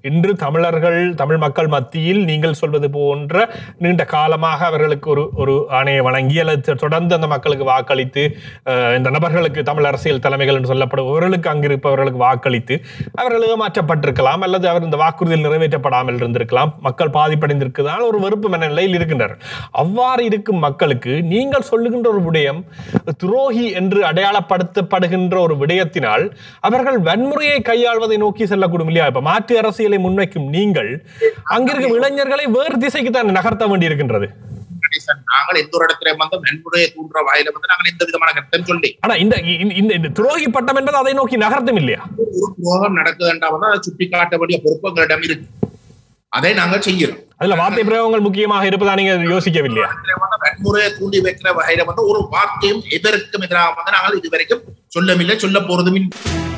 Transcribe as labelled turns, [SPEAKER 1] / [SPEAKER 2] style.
[SPEAKER 1] இன்று தமிழர்கள் தமிழ் மக்கள் மத்தியில் நீங்கள் சொல்வது போன்ற நீண்ட காலமாக அவர்களுக்கு ஒரு ஒரு ஆணையை வழங்கி அல்லது தொடர்ந்து அந்த மக்களுக்கு வாக்களித்து அஹ், இந்த நபர்களுக்கு தமிழ் அரசியல் தலைமைகள் என்று சொல்லப்படுபவர்களுக்கு அங்கிருப்பவர்களுக்கு வாக்களித்து அவர்கள் ஏமாற்றப்பட்டிருக்கலாம் அல்லது அவர் இந்த வாக்குறுதியில் நிறைவேற்றப்படாமல் இருந்திருக்கலாம் மக்கள் பாதிப்படைந்திருக்கிறதால் ஒரு வெறுப்பு மனநிலையில் இருக்கின்றனர் அவ்வாறு இருக்கும் மக்களுக்கு நீங்கள் சொல்லுகின்ற ஒரு விடயம் துரோகி என்று அடையாளப்படுத்தப்படுகின்ற ஒரு விடயத்தினால் அவர்கள் வன்முறையை கையாள்வதை நோக்கி செல்லக்கூடும் இல்லையா இப்ப மாற்று அரசியலை முன்வைக்கும் நீங்கள் அங்கிருக்கும் இளைஞர்களை வேறு திசைக்கு தான் நகர்த்த வேண்டியிருக்கின்றது
[SPEAKER 2] கணேசன், நாங்கள் எந்த ஒரு இடத்துல வந்து நன்முறையை தூண்டுற வாயில வந்து நாங்கள் எந்த விதமான கருத்தம் சொல்லி
[SPEAKER 1] ஆனா இந்த இந்த- இந்த இந்த துரோகி பட்டம் என்பது அதை நோக்கி நகர்த்தும் இல்லையா
[SPEAKER 2] ஒரு துரோகம் நடக்குதுன்றா வந்து அதை சுட்டி காட்ட வேண்டிய பொறுப்பு எங்களிடம் இருக்கு அதை நாங்கள் செய்கிறோம்
[SPEAKER 1] அதுல வார்த்தை பிரயோகங்கள் முக்கியமாக இருப்பதா நீங்க யோசிக்கவில்லையா
[SPEAKER 2] இதுல வந்து வன்முறையை தூண்டி வைக்கிற வகையில வந்து ஒரு வார்த்தையும் எதற்கும் எதிராக வந்து நாங்கள் இதுவரைக்கும் சொல்லவில்லை சொல்ல போறதும் இல்லை